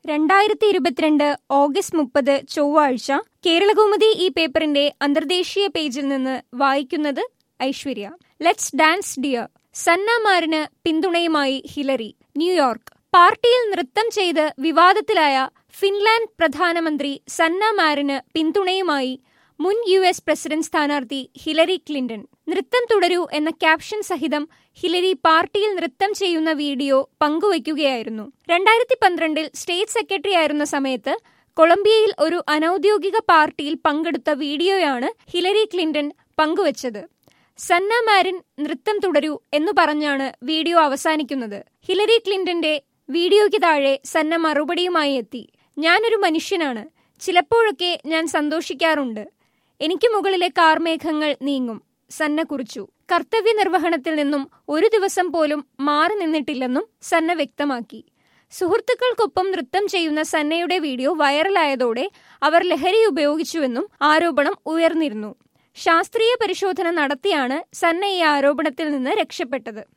രണ്ടായിരത്തി ഇരുപത്തിരണ്ട് ഓഗസ്റ്റ് മുപ്പത് ചൊവ്വാഴ്ച കേരളകൗമുദി ഈ പേപ്പറിന്റെ അന്തർദേശീയ പേജിൽ നിന്ന് വായിക്കുന്നത് ഐശ്വര്യ ലെറ്റ്സ് ഡാൻസ് ഡിയർ സന്നാമാരിന് പിന്തുണയുമായി ഹിലരി ന്യൂയോർക്ക് പാർട്ടിയിൽ നൃത്തം ചെയ്ത് വിവാദത്തിലായ ഫിൻലാൻഡ് പ്രധാനമന്ത്രി സന്ന മാരിന് പിന്തുണയുമായി മുൻ യു എസ് പ്രസിഡന്റ് സ്ഥാനാർത്ഥി ഹിലരി ക്ലിന്റൺ നൃത്തം തുടരൂ എന്ന ക്യാപ്ഷൻ സഹിതം ഹിലരി പാർട്ടിയിൽ നൃത്തം ചെയ്യുന്ന വീഡിയോ പങ്കുവയ്ക്കുകയായിരുന്നു രണ്ടായിരത്തി പന്ത്രണ്ടിൽ സ്റ്റേറ്റ് സെക്രട്ടറി ആയിരുന്ന സമയത്ത് കൊളംബിയയിൽ ഒരു അനൌദ്യോഗിക പാർട്ടിയിൽ പങ്കെടുത്ത വീഡിയോയാണ് ഹിലരി ക്ലിന്റൺ പങ്കുവച്ചത് സന്ന മാരിൻ നൃത്തം തുടരൂ എന്നു പറഞ്ഞാണ് വീഡിയോ അവസാനിക്കുന്നത് ഹിലരി ക്ലിന്റന്റെ വീഡിയോയ്ക്ക് താഴെ സന്ന മറുപടിയുമായി എത്തി ഞാനൊരു മനുഷ്യനാണ് ചിലപ്പോഴൊക്കെ ഞാൻ സന്തോഷിക്കാറുണ്ട് എനിക്ക് മുകളിലെ കാർമേഘങ്ങൾ നീങ്ങും സന്ന കുറിച്ചു കർത്തവ്യ നിർവഹണത്തിൽ നിന്നും ഒരു ദിവസം പോലും മാറി നിന്നിട്ടില്ലെന്നും സന്ന വ്യക്തമാക്കി സുഹൃത്തുക്കൾക്കൊപ്പം നൃത്തം ചെയ്യുന്ന സന്നയുടെ വീഡിയോ വൈറലായതോടെ അവർ ലഹരി ഉപയോഗിച്ചുവെന്നും ആരോപണം ഉയർന്നിരുന്നു ശാസ്ത്രീയ പരിശോധന നടത്തിയാണ് സന്ന ഈ ആരോപണത്തിൽ നിന്ന് രക്ഷപ്പെട്ടത്